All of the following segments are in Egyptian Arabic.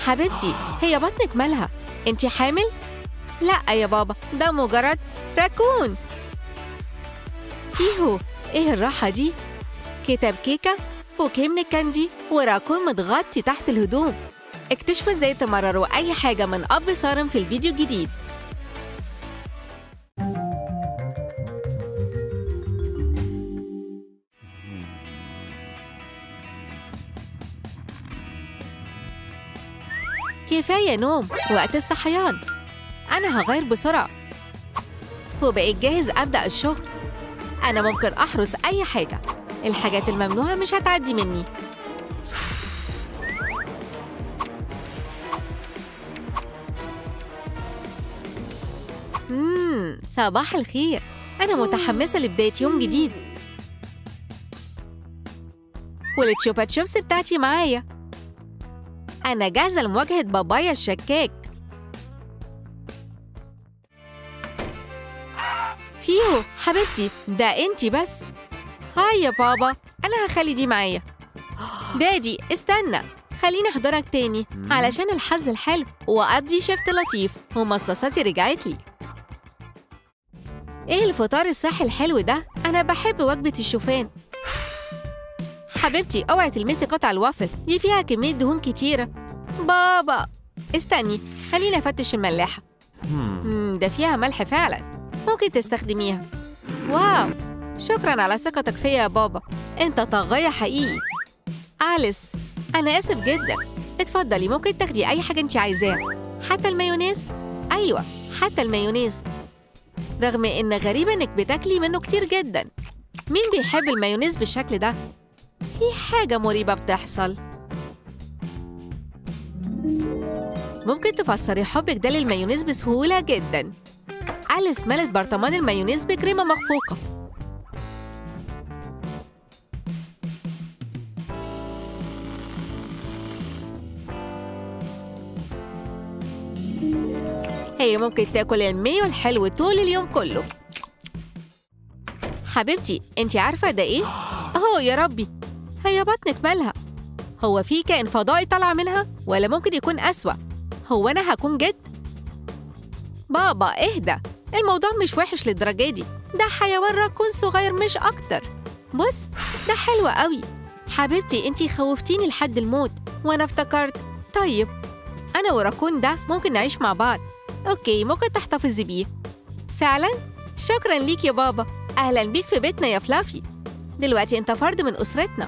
حبيبتي هي بطنك مالها انت حامل لا يا بابا ده مجرد راكون يهو ايه الراحة دي كتاب كيكة بوكيه من الكاندي وراكون متغطي تحت الهدوم اكتشفوا ازاي تمرروا اي حاجة من اب صارم في الفيديو الجديد كفاية نوم وقت الصحيان أنا هغير بسرعة وبقيت جاهز أبدأ الشغل أنا ممكن أحرس أي حاجة الحاجات الممنوعة مش هتعدي مني مم صباح الخير أنا متحمسة لبداية يوم جديد والتشوبا تشوبس بتاعتي معايا أنا جاهزة لمواجهة بابايا الشكاك فيهو حبيبتي ده انتي بس هاي يا بابا أنا هخلي دي معايا دادي استنى خليني أحضرك تاني علشان الحظ الحلو وأقضي شفت لطيف ومصاصاتي رجعت لي إيه الفطار الصحي الحلو ده؟ أنا بحب وجبة الشوفان حبيبتي اوعي تلمسي قطع الوافل دي فيها كمية دهون كتيرة بابا استني خليني افتش الملاحة مم ده فيها ملح فعلا ممكن تستخدميها واو شكرا على ثقتك فيا يا بابا انت طاغية حقيقي أليس أنا آسف جدا اتفضلي ممكن تاخدي أي حاجة انت عايزاها حتى المايونيز أيوة حتى المايونيز رغم إن غريب إنك بتاكلي منه كتير جدا مين بيحب المايونيز بالشكل ده؟ في حاجة مريبة بتحصل ممكن تفسري حبك ده للمايونيز بسهولة جدا أليس ملت برطمان المايونيز بكريمة مخفوقة هي ممكن تاكل المايو الحلو طول اليوم كله حبيبتي انت عارفة ده ايه؟ اهو يا ربي هي بطنك مالها هو في كائن فضائي طالع منها ولا ممكن يكون أسوأ هو أنا هكون جد بابا اهدى الموضوع مش وحش للدرجة دي ده حيوان راكون صغير مش أكتر بص ده حلو قوي حبيبتي انتي خوفتيني لحد الموت وانا افتكرت طيب انا وراكون ده ممكن نعيش مع بعض اوكي ممكن تحتفظي بيه فعلا شكرا ليك يا بابا اهلا بيك في بيتنا يا فلافي دلوقتي انت فرد من اسرتنا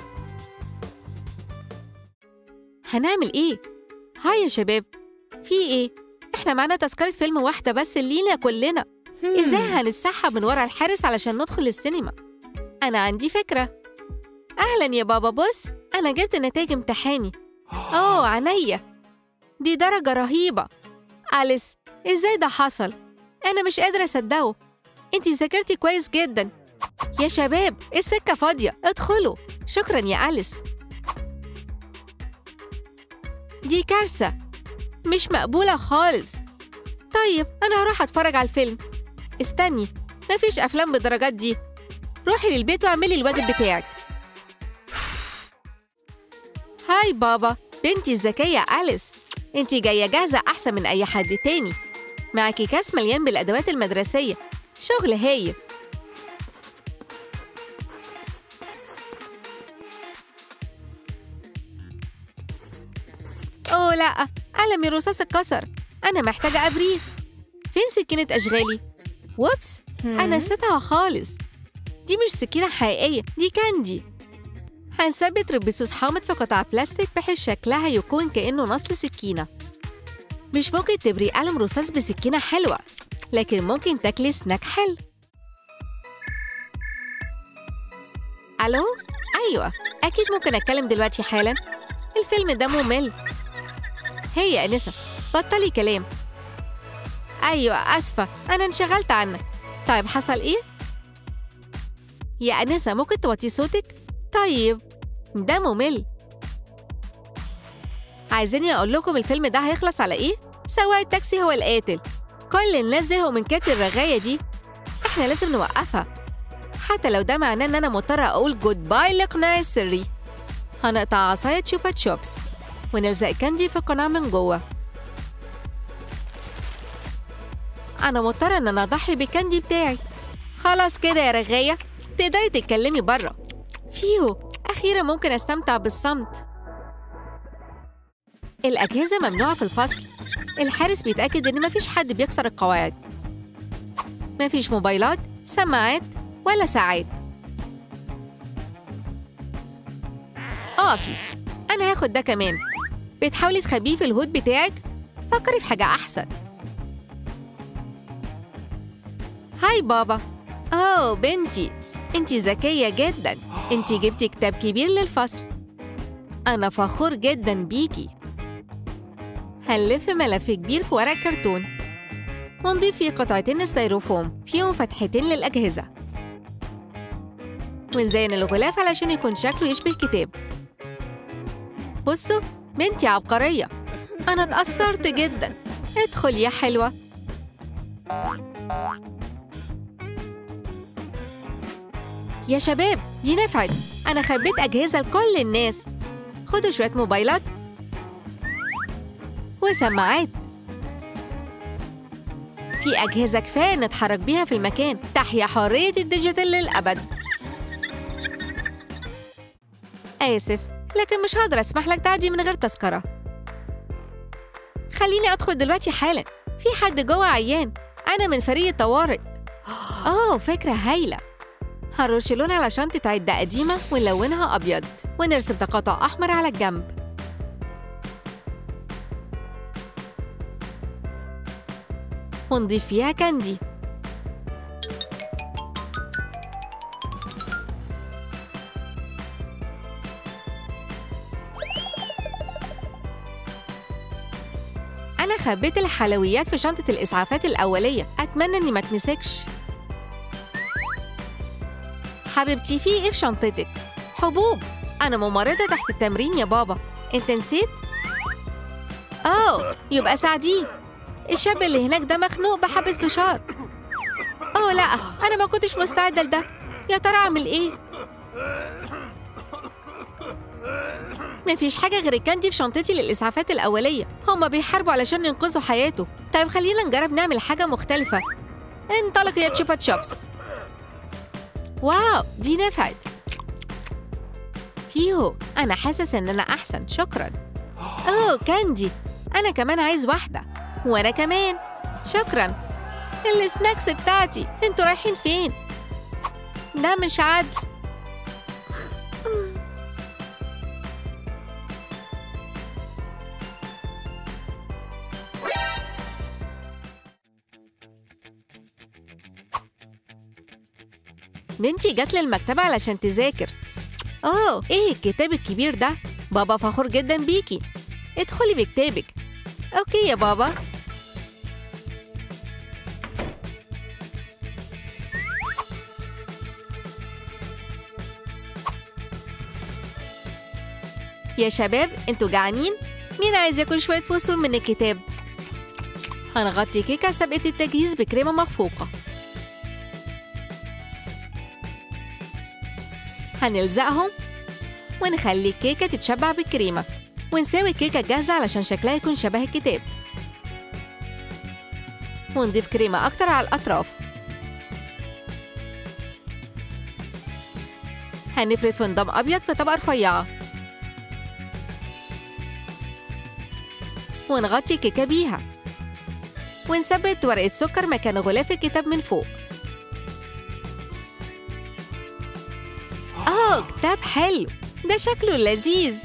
هنعمل ايه هاي يا شباب في ايه احنا معانا تذكرة فيلم واحدة بس لينا كلنا ازاي هنتسحب من ورا الحارس علشان ندخل السينما انا عندي فكرة اهلا يا بابا بص انا جبت نتائج امتحاني اوه عينيا دي درجة رهيبة أليس ازاي ده حصل انا مش قادرة اصدقه انتي ذاكرتي كويس جدا يا شباب السكة فاضية ادخلوا شكرا يا أليس دي كارثة مش مقبولة خالص طيب أنا هروح أتفرج على الفيلم استني مفيش أفلام بالدرجات دي روحي للبيت واعملي الواجب بتاعك هاي بابا بنتي الذكية أليس انتي جاية جاهزة أحسن من أي حد تاني معاكي كاس مليان بالأدوات المدرسية شغل هايل أوه لأ قلمي الرصاص اتكسر أنا محتاجة أبريه فين سكينة أشغالي؟ ووبس أنا نسيتها خالص دي مش سكينة حقيقية دي كاندي هنثبت ربسوس حامض في قطع بلاستيك بحيث شكلها يكون كأنه نصل سكينة مش ممكن تبري قلم رصاص بسكينة حلوة لكن ممكن تاكلي سناك حلو ألو؟ أيوة أكيد ممكن أتكلم دلوقتي حالا الفيلم ده ممل هي يا أنسة بطلي كلام أيوة أسفة أنا انشغلت عنك طيب حصل إيه؟ يا أنسة ممكن توطي صوتك؟ طيب ده ممل عايزيني أقول لكم الفيلم ده هيخلص على إيه؟ سواق التاكسي هو القاتل كل الناس زهقوا من كاتي الرغاية دي إحنا لازم نوقفها حتى لو ده معناه إن أنا مضطرة أقول جود باي لقناع السري هنقطع عصاية تشوبا تشوبس ونلزق كاندي في القناع من جوه أنا مضطرة إن أنا أضحي بالكاندي بتاعي خلاص كده يا رغاية تقدري تتكلمي بره فيهو أخيرا ممكن أستمتع بالصمت الأجهزة ممنوعة في الفصل الحارس بيتأكد إن مفيش حد بيكسر القواعد مفيش موبايلات سماعات ولا ساعات اقفي أنا هاخد ده كمان بتحاولي تخبيه في الهود بتاعك فكري في حاجة أحسن هاي بابا أوه بنتي انتي ذكية جدا انتي جبتي كتاب كبير للفصل أنا فخور جدا بيكي هنلف ملف كبير في ورق كرتون ونضيف فيه قطعتين ستيروفوم فيهم فتحتين للأجهزة ونزين الغلاف علشان يكون شكله يشبه كتاب بصوا بنتي عبقرية أنا اتأثرت جدا ادخل يا حلوة يا شباب دي نفعت أنا خبيت أجهزة لكل الناس خدوا شوية موبايلات وسماعات في أجهزة كفاية نتحرك بيها في المكان تحيا حرية الديجيتال للأبد آسف لكن مش هقدر أسمح لك تعدي من غير تذكرة خليني أدخل دلوقتي حالا في حد جوه عيان أنا من فريق الطوارئ آه فكرة هايلة هنرش لون على شنطة عدة قديمة ونلونها أبيض ونرسم تقاطع أحمر على الجنب ونضيف فيها كاندي أنا خبيت الحلويات في شنطة الإسعافات الأولية أتمنى إني ما تمسكش حبيبتي في إيه في شنطتك؟ حبوب أنا ممرضة تحت التمرين يا بابا أنت نسيت؟ أوه يبقى ساعديه الشاب اللي هناك ده مخنوق بحبة فشار أوه لا أنا ما كنتش مستعدة لده يا ترى أعمل إيه؟ مفيش حاجة غير الكاندي في شنطتي للإسعافات الأولية هما بيحاربوا علشان ينقذوا حياته طيب خلينا نجرب نعمل حاجة مختلفة انطلق يا تشيبا تشوبس واو دي نفعت فيهو أنا حاسس إن أنا أحسن شكرا أوه كاندي أنا كمان عايز واحدة وأنا كمان شكرا السناكس بتاعتي انتوا رايحين فين؟ ده مش عدل بنتي جت للمكتبة علشان تذاكر أوه إيه الكتاب الكبير ده؟ بابا فخور جدا بيكي ادخلي بكتابك أوكي يا بابا يا شباب انتوا جعانين؟ مين عايز ياكل شوية فصول من الكتاب؟ هنغطي كيكة سابقة التجهيز بكريمة مخفوقة هنلزقهم ونخلي الكيكة تتشبع بالكريمة ونساوي الكيكة جاهزة علشان شكلها يكون شبه الكتاب ونضيف كريمة أكتر على الأطراف هنفرد فندم أبيض في طبقة رفيعة ونغطي الكيكة بيها ونثبت ورقة سكر مكان غلاف الكتاب من فوق آه كتاب حلو ده شكله لذيذ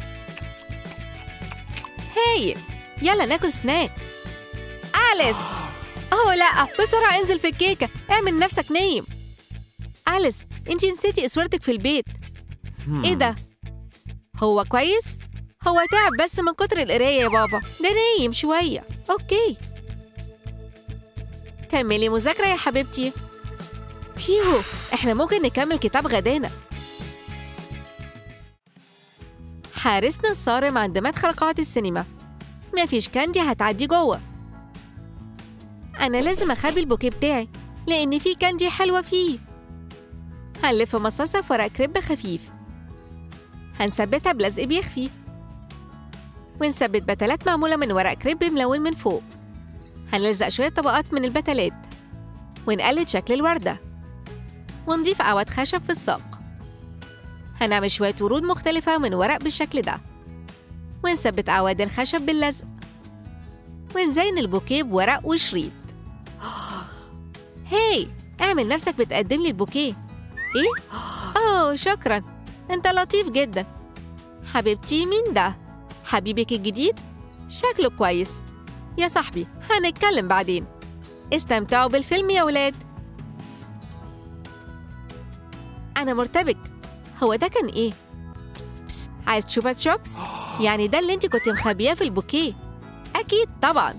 هايل يلا ناكل سناك أليس أوه لا بسرعة انزل في الكيكة اعمل نفسك نايم أليس انتي نسيتي اسورتك في البيت ايه ده هو كويس هو تعب بس من كتر القراية يا بابا ده نايم شوية أوكي كملي مذاكرة يا حبيبتي فيهو احنا ممكن نكمل كتاب غدانا حارسنا الصارم عند مدخل قاعة السينما مفيش كاندي هتعدي جوه أنا لازم أخبي البوكيه بتاعي لأن في كاندي حلوة فيه هنلف مصاصة في ورق كريب خفيف هنثبتها بلزق بيخفي ونثبت بتلات معمولة من ورق كريب ملون من فوق هنلزق شوية طبقات من البتلات ونقلد شكل الوردة ونضيف أعواد خشب في الساق هنعمل شوية ورود مختلفة من ورق بالشكل ده ونثبت أعواد الخشب باللزق ونزين البوكيه بورق وشريط هاي اعمل نفسك بتقدم لي البوكيه ايه؟ اوه شكرا انت لطيف جدا حبيبتي مين ده؟ حبيبك الجديد؟ شكله كويس يا صاحبي هنتكلم بعدين استمتعوا بالفيلم يا ولاد أنا مرتبك هو ده كان إيه؟ بس بس. عايز تشوبا شوبس؟ يعني ده اللي انت كنت مخبياه في البوكيه أكيد طبعا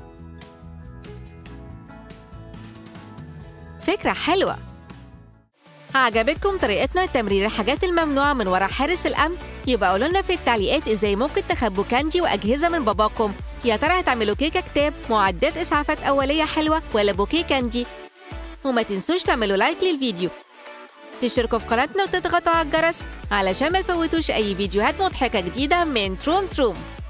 فكرة حلوة عجبتكم طريقتنا لتمرير الحاجات الممنوعة من ورا حارس الأمن؟ يبقى قولوا لنا في التعليقات إزاي ممكن تخبوا كاندي وأجهزة من باباكم يا ترى هتعملوا كيكة كتاب معدات إسعافات أولية حلوة ولا بوكيه كاندي؟ وما تنسوش تعملوا لايك للفيديو تشتركوا في قناتنا وتضغطوا على الجرس علشان ما تفوتوش أي فيديوهات مضحكة جديدة من تروم تروم